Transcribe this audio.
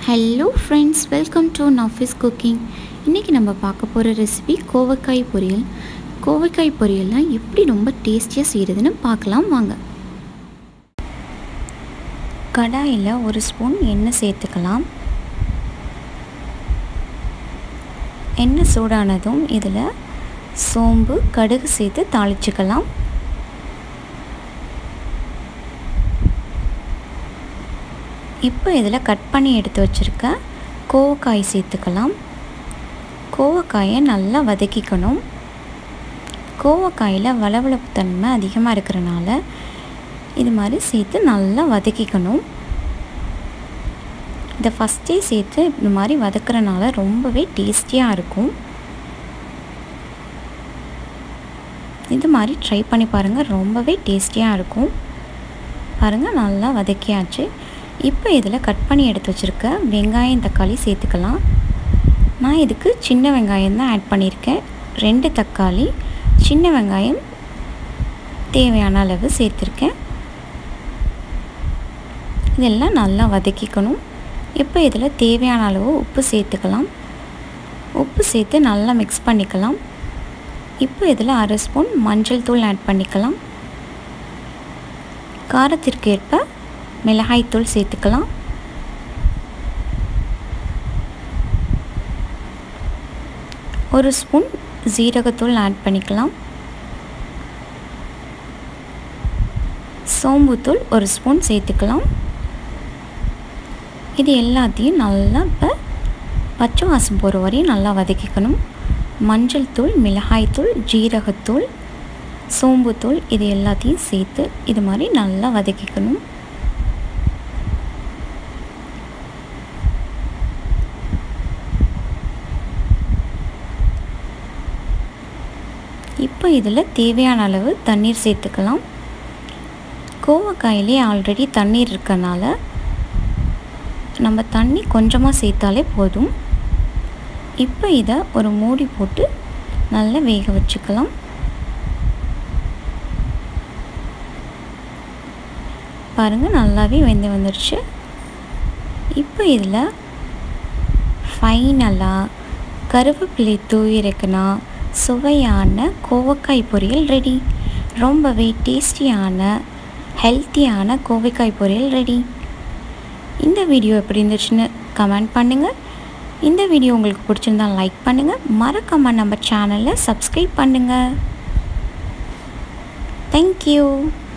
hello friends welcome to Nafees cooking இன்றைக்கி நம்ம பார்க்க போகிற ரெசிபி கோவக்காய் பொரியல் கோவக்காய் பொரியல்லாம் எப்படி ரொம்ப டேஸ்டியாக செய்கிறதுன்னு பார்க்கலாம் வாங்க கடாயில் ஒரு ஸ்பூன் எண்ணெய் சேர்த்துக்கலாம் எண்ணெய் சூடானதும் இதில் சோம்பு கடுகு சேர்த்து தாளிச்சுக்கலாம் இப்போ இதில் கட் பண்ணி எடுத்து வச்சுருக்க கோவக்காய் சேர்த்துக்கலாம் கோவக்காயை நல்லா வதக்கிக்கணும் கோவக்காயில் வளவளப்பு தன்மை அதிகமாக இருக்கிறனால இது மாதிரி சேர்த்து நல்லா வதக்கிக்கணும் இதை ஃபஸ்ட்டே சேர்த்து இந்த மாதிரி வதக்குறனால ரொம்பவே டேஸ்டியாக இருக்கும் இது மாதிரி ட்ரை பண்ணி பாருங்கள் ரொம்பவே டேஸ்டியாக இருக்கும் பாருங்கள் நல்லா வதக்கியாச்சு இப்போ இதில் கட் பண்ணி எடுத்து வச்சுருக்க வெங்காயம் தக்காளி சேர்த்துக்கலாம் நான் இதுக்கு சின்ன வெங்காயம் தான் ஆட் பண்ணியிருக்கேன் ரெண்டு தக்காளி சின்ன வெங்காயம் தேவையான அளவு சேர்த்துருக்கேன் இதெல்லாம் நல்லா வதக்கிக்கணும் இப்போ இதில் தேவையான அளவு உப்பு சேர்த்துக்கலாம் உப்பு சேர்த்து நல்லா மிக்ஸ் பண்ணிக்கலாம் இப்போ இதில் அரை ஸ்பூன் மஞ்சள் தூள் ஆட் பண்ணிக்கலாம் காரத்திற்கு ஏற்ப மிளகாய்த்தூள் சேர்த்துக்கலாம் ஒரு ஸ்பூன் ஜீரகத்தூள் ஆட் பண்ணிக்கலாம் சோம்புத்தூள் ஒரு ஸ்பூன் சேர்த்துக்கலாம் இது எல்லாத்தையும் நல்லா இப்போ பச்சை வாசம் போகிற வரையும் நல்லா வதக்கிக்கணும் மஞ்சள் தூள் மிளகாய்த்தூள் ஜீரகத்தூள் சோம்புத்தூள் இது எல்லாத்தையும் சேர்த்து இது மாதிரி நல்லா வதக்கிக்கணும் இப்போ இதில் தேவையான அளவு தண்ணீர் சேர்த்துக்கலாம் கோவக்காயிலே ஆல்ரெடி தண்ணீர் இருக்கனால நம்ம தண்ணி கொஞ்சமாக சேர்த்தாலே போதும் இப்போ இதை ஒரு மூடி போட்டு நல்லா வேக வச்சுக்கலாம் பாருங்கள் நல்லாவே வெந்து வந்துடுச்சு இப்போ இதில் ஃபைனலாக கருவேப்பிலை தூவி இருக்குன்னா சுவையான கோவக்காய் பொரியல் ரெடி ரொம்பவே டேஸ்டியான ஹெல்த்தியான கோவைக்காய் பொரியல் ரெடி இந்த வீடியோ எப்படி இருந்துச்சுன்னு கமெண்ட் பண்ணுங்கள் இந்த வீடியோ உங்களுக்கு பிடிச்சிருந்தா லைக் பண்ணுங்கள் மறக்காமல் நம்ம சேனலை சப்ஸ்கிரைப் பண்ணுங்கள் தேங்க்யூ